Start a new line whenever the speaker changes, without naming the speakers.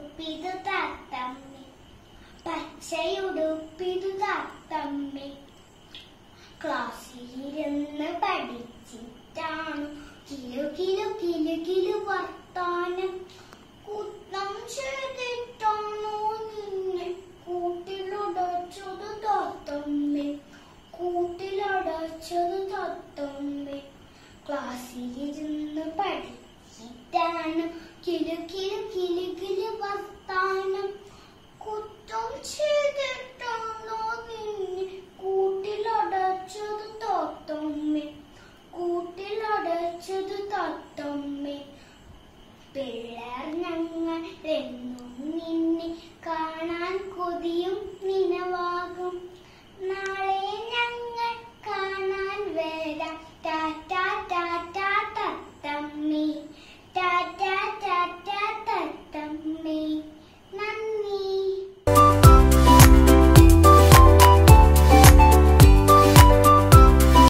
പച്ചയുടുപ്പിതു തത്തമ്മേ പച്ചയുടുപ്പിതു തത്തമ്മേ ക്ലാസ്സിലിരുന്ന് പഠിച്ചിട്ടാണ് കിലു കിലു കിലു കിലു വർത്താനം കുത്തം ചെയ്തിട്ടാണോ നിന്നെ കൂട്ടിലുടച്ചത് തത്തമ്മേ കൂട്ടിലടച്ചത് തത്തമ്മേ ക്ലാസ്സിലിരുന്ന് പഠിച്ചിട്ടാണ് കിലു കിലു കിലു കിലു വർത്താനം കുറ്റം ചെയ്തിട്ടാണോ നിന്നെ കൂട്ടിലടച്ചത് തത്തമ്മേ കൂട്ടിലടച്ചത് തത്തമ്മേ പിള്ളേർ ഞങ്ങൾ എന്നും നിന്നെ കാണാൻ കൊതിയും നീ